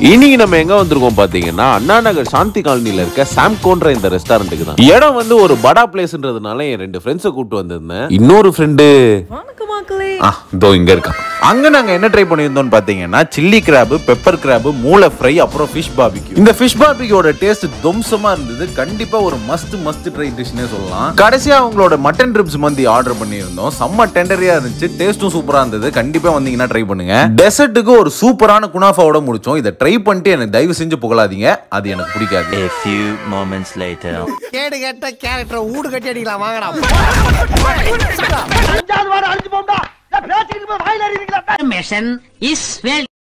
இன்னைக்கு நம்ம எங்க வந்திருக்கோம் பாத்தீங்கன்னா அண்ணா நகர் சாந்தி காலனில இருக்க சாம்கோன்ற இந்த ரெஸ்டாரண்ட்டுக்கு தான் இடம் வந்து ஒரு படா பிளேஸ்ன்றதுனால என் ரெண்டு ஃப்ரெண்ட்ஸை கூப்பிட்டு வந்திருந்தேன் இன்னொரு ஃப்ரெண்டு வணக்கம் மக்களே ஆ இதோ இங்க இருக்கான் அங்க நாங்க என்ன ட்ரை பண்ணியிருந்தோம்னு பாத்தீங்கன்னா சில்லி கிராப் பெப்பர் கிராப் மூளை ஃப்ரை அப்புறம் ஃபிஷ் பாபிக்யூ இந்த ஃபிஷ் பாபிக்யூட டேஸ்ட் தும்சமா இருந்தது கண்டிப்பா ஒரு மஸ்ட் மஸ்ட் ட்ரை டிஷ்னே சொல்லலாம் கடைசியா அவங்களோட மட்டன் ரிப்ஸ் மந்தி ஆர்டர் பண்ணியிருந்தோம் செம்ம டெண்டரியா இருந்துச்சு டேஸ்ட்டும் சூப்பரா இருந்தது கண்டிப்பா வந்தீங்கன்னா ட்ரை பண்ணுங்க டெசர்ட்டுக்கு ஒரு சூப்பரான குனாஃபாவோட முடிச்சோம் இதை ட்ரை பண்ணிட்டு எனக்கு தயவு செஞ்சு புகழாதீங்க அது எனக்கு பிடிக்காது A few moments later. கேடு கேட்ட கேரக்டர் ஊடு கட்டி அடிக்கலாம் வாங்கடா mission is well